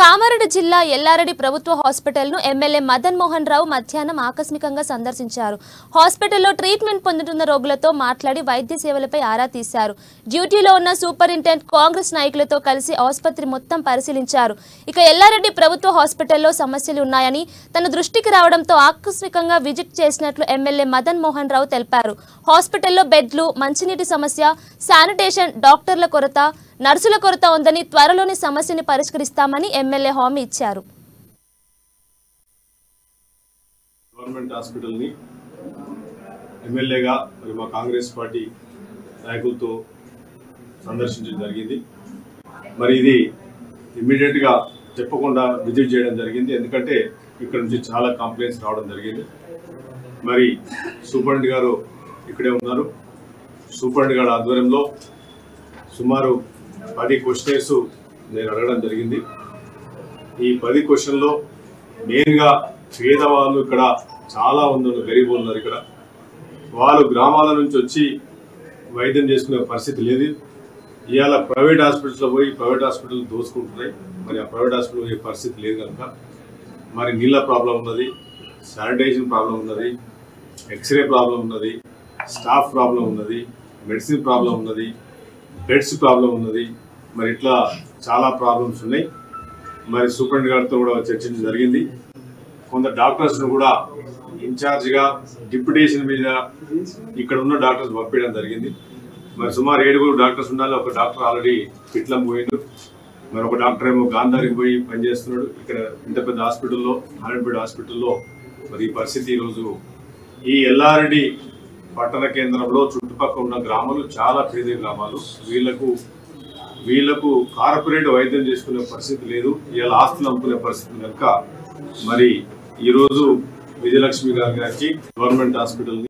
కామారెడ్డి జిల్లా ఎల్లారెడ్డి ప్రభుత్వ హాస్పిటల్ను ఎమ్మెల్యే మదన్ మోహన్ రావు మధ్యాహ్నం ఆకస్మికంగా సందర్శించారు హాస్పిటల్లో ట్రీట్మెంట్ పొందుతున్న రోగులతో మాట్లాడి వైద్య సేవలపై ఆరా తీశారు డ్యూటీలో ఉన్న సూపరింటెండెంట్ కాంగ్రెస్ నాయకులతో కలిసి ఆసుపత్రి మొత్తం పరిశీలించారు ఇక ఎల్లారెడ్డి ప్రభుత్వ హాస్పిటల్లో సమస్యలు ఉన్నాయని తన దృష్టికి రావడంతో ఆకస్మికంగా విజిట్ చేసినట్లు ఎమ్మెల్యే మదన్ మోహన్ రావు తెలిపారు హాస్పిటల్లో బెడ్లు మంచినీటి సమస్య శానిటేషన్ డాక్టర్ల కొరత నర్సుల కొరత ఉందని త్వరలోని సమస్యని పరిష్కరిస్తామని ఎమ్మెల్యే హామీ ఇచ్చారు గవర్నమెంట్ హాస్పిటల్ని ఎమ్మెల్యేగా మరి మా కాంగ్రెస్ పార్టీ నాయకులతో సందర్శించడం జరిగింది మరి ఇది ఇమ్మీడియట్గా చెప్పకుండా విజిట్ చేయడం జరిగింది ఎందుకంటే ఇక్కడ నుంచి చాలా కంప్లైంట్స్ రావడం జరిగింది మరి సూపరింటెండెంట్ గారు ఇక్కడే ఉన్నారు సూపరింటెండెంట్ గారి ఆధ్వర్యంలో సుమారు పది క్వశ్చన్స్ నేను అడగడం జరిగింది ఈ పది క్వశ్చన్లో మెయిన్గా పేదవాళ్ళు ఇక్కడ చాలా ఉన్నారు గరీబ్ ఉన్నారు ఇక్కడ వాళ్ళు గ్రామాల నుంచి వచ్చి వైద్యం చేసుకునే పరిస్థితి లేదు ఇవాళ ప్రైవేట్ హాస్పిటల్స్లో పోయి ప్రైవేట్ హాస్పిటల్ దోసుకుంటున్నాయి మరి ఆ ప్రైవేట్ హాస్పిటల్ పోయే పరిస్థితి లేదు కనుక మరి నీళ్ళ ప్రాబ్లం ఉన్నది శానిటైజేషన్ ప్రాబ్లం ఉన్నది ఎక్స్రే ప్రాబ్లం ఉన్నది స్టాఫ్ ప్రాబ్లం ఉన్నది మెడిసిన్ ప్రాబ్లం ఉన్నది బెడ్స్ ప్రాబ్లం ఉన్నది మరి ఇట్లా చాలా ప్రాబ్లమ్స్ ఉన్నాయి మరి సూపరింటెండెంట్ గారితో కూడా చర్చించడం జరిగింది కొందరు డాక్టర్స్ను కూడా ఇన్ఛార్జ్గా డిప్యుటేషన్ మీద ఇక్కడ ఉన్న డాక్టర్స్ పంపించడం జరిగింది మరి సుమారు ఏడుగురు డాక్టర్స్ ఉండాలి ఒక డాక్టర్ ఆల్రెడీ పిట్లం పోయిండు మరి ఒక డాక్టర్ ఏమో గాంధారికి పోయి పనిచేస్తున్నాడు ఇక్కడ ఇంత పెద్ద హాస్పిటల్లో హండ్రెడ్ హాస్పిటల్లో మరి ఈ పరిస్థితి ఈరోజు ఈ ఎల్లారెడ్డి పట్టణ కేంద్రంలో చుట్టుపక్కల ఉన్న గ్రామాలు చాలా పేద గ్రామాలు వీళ్లకు వీళ్లకు కార్పొరేట్ వైద్యం చేసుకునే పరిస్థితి లేదు ఇలా ఆస్తులు అమ్ముకునే పరిస్థితి కనుక మరి ఈరోజు విజయలక్ష్మి గారి గారికి గవర్నమెంట్ హాస్పిటల్